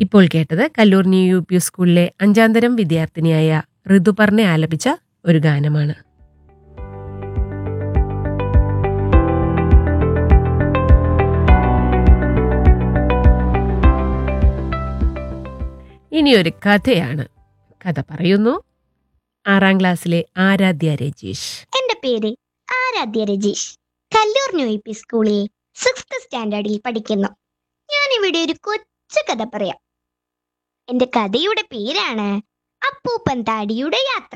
ഇപ്പോൾ കേട്ടത് Kallur new U P സ്കൂളിലെ അഞ്ചാം തരം വിദ്യാർത്ഥിനിയായ ഋതുപർണ ആലപിച്ച ഒരു ഗാനമാണ് ഇനിയൊരു കഥയാണ് കഥ പറയുന്നു ആറാം ക്ലാസ്സിലെ ആരാധ്യ രജീഷ് എന്റെ പേര് Aradhya Rajeesh Kallur new E P സ്കൂളിൽ സിക്സ്ത് സ്റ്റാൻഡേർഡിൽ പഠിക്കുന്നു ഞാൻ ഇവിടെ ഒരു കൊച്ചു കഥ പറയാം എന്റെ കഥയുടെ പേരാണ് അപ്പൂപ്പൻ താടിയുടെ യാത്ര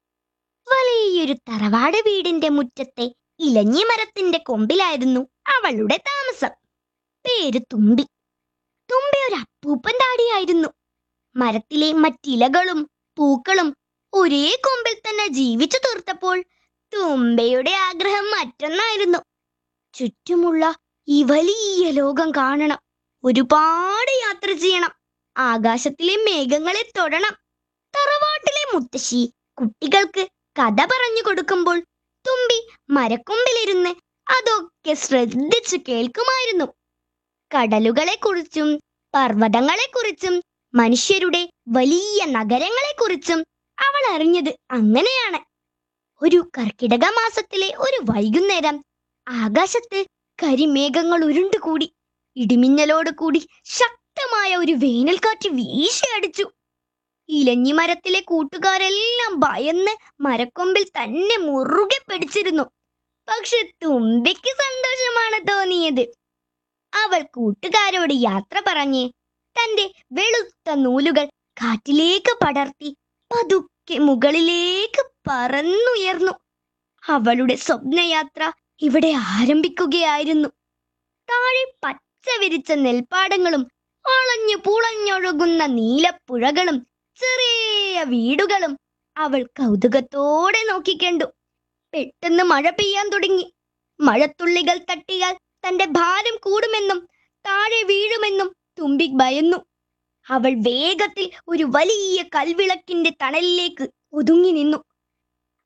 വലിയൊരു തറവാട് വീടിന്റെ മുറ്റത്തെ ഇലഞ്ഞി മരത്തിന്റെ കൊമ്പിലായിരുന്നു അവളുടെ താമസം പേര് തുമ്പി തുമ്പി ഒരു അപ്പൂപ്പൻ താടിയായിരുന്നു മരത്തിലെ മറ്റിലകളും പൂക്കളും ഒരേ കൊമ്പിൽ തന്നെ ജീവിച്ചു തീർത്തപ്പോൾ തുമ്പയുടെ ആഗ്രഹം മറ്റൊന്നായിരുന്നു ചുറ്റുമുള്ള ഈ വലിയ ലോകം കാണണം ഒരുപാട് യാത്ര ചെയ്യണം ആകാശത്തിലെ മേഘങ്ങളെ തൊടണം തറവാട്ടിലെ മുത്തശ്ശി കുട്ടികൾക്ക് കഥ പറഞ്ഞു കൊടുക്കുമ്പോൾ തുമ്പി മരക്കൊമ്പിലിരുന്ന് അതൊക്കെ ശ്രദ്ധിച്ചു കേൾക്കുമായിരുന്നു കടലുകളെ കുറിച്ചും പർവ്വതങ്ങളെ കുറിച്ചും മനുഷ്യരുടെ വലിയ നഗരങ്ങളെ കുറിച്ചും അവൾ അറിഞ്ഞത് അങ്ങനെയാണ് ഒരു കർക്കിടക മാസത്തിലെ ഒരു വൈകുന്നേരം ആകാശത്ത് കരിമേഘങ്ങൾ ഉരുണ്ടുകൂടി ഇടിമിന്നലോട് കൂടി ശക്തമായ ഒരു വേനൽക്കാറ്റ് വീശിയടിച്ചു ഇലഞ്ഞിമരത്തിലെ കൂട്ടുകാരെല്ലാം ഭയന്ന് മരക്കൊമ്പിൽ തന്നെ മുറുകെ പിടിച്ചിരുന്നു പക്ഷെ തുമ്പിക്ക് സന്തോഷമാണ് തോന്നിയത് അവൾ കൂട്ടുകാരോട് യാത്ര പറഞ്ഞ് തന്റെ വെളുത്ത നൂലുകൾ കാറ്റിലേക്ക് പടർത്തി പതുക്കെ മുകളിലേക്ക് പറന്നുയർന്നു അവളുടെ സ്വപ്നയാത്ര ഇവിടെ ആരംഭിക്കുകയായിരുന്നു താഴെ പച്ച വിരിച്ച നെൽപ്പാടങ്ങളും വളഞ്ഞു പുളഞ്ഞൊഴുകുന്ന നീലപ്പുഴകളും ചെറിയ വീടുകളും അവൾ കൗതുകത്തോടെ നോക്കിക്കണ്ടു പെട്ടെന്ന് മഴ പെയ്യാൻ തുടങ്ങി മഴത്തുള്ളികൾ തട്ടിയാൽ തന്റെ ഭാരം കൂടുമെന്നും താഴെ വീഴുമെന്നും തുമ്പി ഭയന്നു അവൾ വേഗത്തിൽ ഒരു വലിയ കൽവിളക്കിന്റെ തണലിലേക്ക് ഒതുങ്ങി നിന്നു